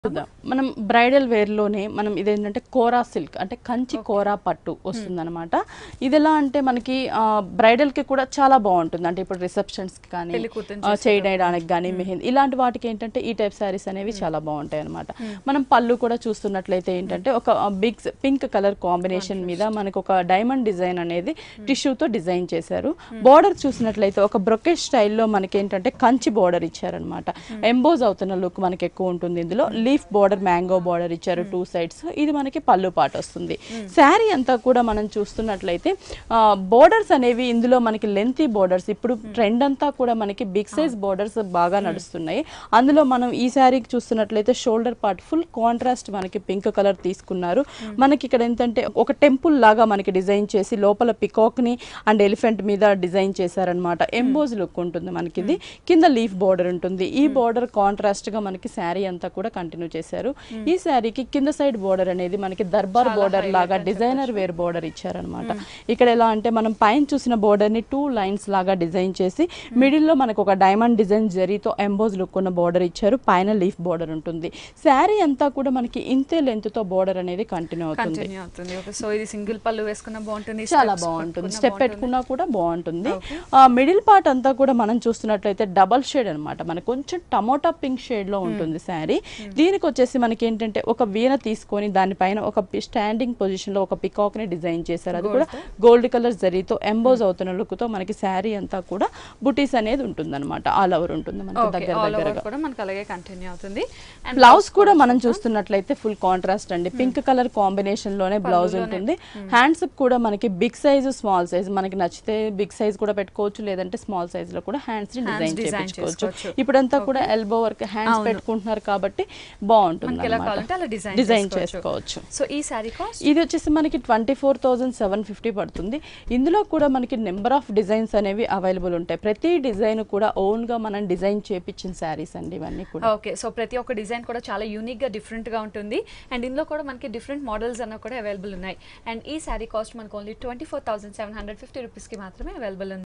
చూద్దాం మనం బ్రైడల్ వేర్లోనే మనం ఇదేంటంటే కోరా సిల్క్ అంటే కంచి కోరా పట్టు వస్తుందన్నమాట ఇది ఎలా అంటే మనకి ఆ, bridal కి కూడా చాలా బాగుంటుంది అంటే ఇప్పుడు రిసెప్షన్స్ కి కానీ పెళ్లి కూతుర్ని ఆ, చేయడానికి కానీ మెహందీ ఇలాంటి వాటికి ఏంటంటే ఈ టైప్ శారీస్ అనేవి చాలా బాగుంటాయి అనమాట మనం పళ్ళు కూడా చూస్తున్నట్లయితే ఏంటంటే ఒక బిగ్ పింక్ కలర్ కాంబినేషన్ మీద మనకు ఒక డైమండ్ డిజైన్ అనేది టిష్యూతో డిజైన్ చేశారు బార్డర్ చూసినట్లయితే ఒక బ్రొకెట్ స్టైల్లో మనకి ఏంటంటే కంచి బార్డర్ ఇచ్చారనమాట ఎంబోజ్ అవుతున్న లుక్ మనకి ఎక్కువ ఉంటుంది ఇందులో లీఫ్ బార్డర్ మ్యాంగో బార్డర్ ఇచ్చారు టూ సైడ్స్ ఇది మనకి పళ్ళు పాట వస్తుంది శారీ అంతా కూడా మనం చూస్తున్నట్లయితే బోర్డర్స్ అనేవి ఇందులో మనకి లెంతీ బోర్డర్స్ ఇప్పుడు ట్రెండ్ అంతా కూడా మనకి బిగ్ సైజ్ బోర్డర్స్ బాగా నడుస్తున్నాయి అందులో మనం ఈ శారీకి చూస్తున్నట్లయితే షోల్డర్ పార్ట్ ఫుల్ కాంట్రాస్ట్ మనకి పింక్ కలర్ తీసుకున్నారు మనకి ఇక్కడ ఏంటంటే ఒక టెంపుల్ లాగా మనకి డిజైన్ చేసి లోపల పికాక్ ని అండ్ ఎలిఫెంట్ మీద డిజైన్ చేశారనమాట ఎంబోజ్ లుక్ ఉంటుంది మనకి ఇది కింద లీఫ్ బోర్డర్ ఉంటుంది ఈ బోర్డర్ కాంట్రాస్ట్ గా మనకి శారీ అంతా కూడా కంటిన్యూ చేశారు ఈ శారీకి కింద సైడ్ బోర్డర్ అనేది మనకి దర్బార్ బోర్డర్ లాగా డిజైనర్ వేర్ బోర్డర్ ఇచ్చారనమాట ఇక్కడ ఎలా అంటే మనం పైన చూసిన బోర్డర్ ని టూ లైన్స్ లాగా డిజైన్ చేసి మిడిల్ లో మనకు ఒక డైమండ్ డిజైన్ జరీతో ఎంబోజ్ లుక్ ఉన్న బోర్డర్ ఇచ్చారు పైన లీఫ్ బోర్డర్ ఉంటుంది శారీ అంతా కూడా మనకి ఇంతే లెంత్ తో బోర్డర్ అనేది కంటిన్యూ అవుతుంది కంటిన్యూ అవుతుంది ఓకే సో ఇది సింగిల్ పళ్ళు వేసుకున్న బాగుంటుంది చాలా steps బాగుంటుంది పట్టుకున్నా స్టెప్ పెట్టుకున్నా కూడా బాగుంటుంది ఆ మిడిల్ పార్ట్ అంతా కూడా మనం చూస్తున్నట్లయితే డబల్ షేడ్ అన్నమాట మనకు కొంచెం టమోటా పింక్ షేడ్ లో ఉంటుంది శారీ దీనికి వచ్చేసి మనకి ఏంటంటే ఒక వీణ తీసుకొని దానిపైన ఒక స్టాండింగ్ పొజిషన్ లో ఒక పికాక్ ని డిజైన్ చేశారు అది కూడా గోల్డ్ కలర్ జరీతో ఎంబోజ్ అవుతున్న లుక్ తో మనకి శారీ అంతా కూడా బుటీస్ అనేది ఉంటుంది అనమాట ఆల్ ఓవర్ ఉంటుంది మనకి ఓకే దగ్గర ఆల్ దగ్గరగా ఓవర్ కూడా మనకి అలాగే కంటిన్యూ అవుతుంది అండ్ బ్లౌజ్ కూడా మనం చూస్తున్నట్లయితే ఫుల్ కాంట్రాస్ట్ అండి పింక్ కలర్ కాంబినేషన్ లోనే బ్లౌజ్ ఉంటుంది హ్యాండ్స్ కూడా మనకి బిగ్ సైజ్ స్మాల్ సైజ్ మనకి నచ్చితే బిగ్ సైజ్ కూడా పెట్టుకోవచ్చు లేదంటే స్మాల్ సైజ్ లో కూడా హ్యాండ్స్ ని డిజైన్ design చేయించుకోవచ్చు చేసుకోవచ్చు. ఇప్పుడంతా కూడా ఎల్బో వర్క్ హ్యాండ్స్ పెట్టుకుంటున్నారు కాబట్టి బాగుంటుంది మనకి ఎలా కావాలంటే అలా డిజైన్ డిజైన్ చేసుకోవచ్చు సో ఈ శారీ కాస్ట్ ఇది వచ్చేసి మనకి twenty four thousand seven fifty పడుతుంది ఇందులో కూడా మనకి నెంబర్ ఆఫ్ డిజైన్స్ అనేవి అవైలబుల్ ఉంటాయి ప్రతి డిజైన్ కూడా ఓన్ గా మనం డిజైన్ చేపించిన శారీస్ అండి ఇవన్నీ కూడా ఓకే సో ప్రతి ఒక్క డిజైన్ కూడా చాలా యూనిక్ గా డిఫరెంట్ గా ఉంటుంది అండ్ ఇందులో కూడా మనకి డిఫరెంట్ మోడల్స్ అన్న కూడా అవైలబుల్ ఉన్నాయి అండ్ ఈ శారీ కాస్ట్ మనకు only twenty four thousand seven hundred fifty rupees కి మాత్రమే అవైలబుల్ ఉంది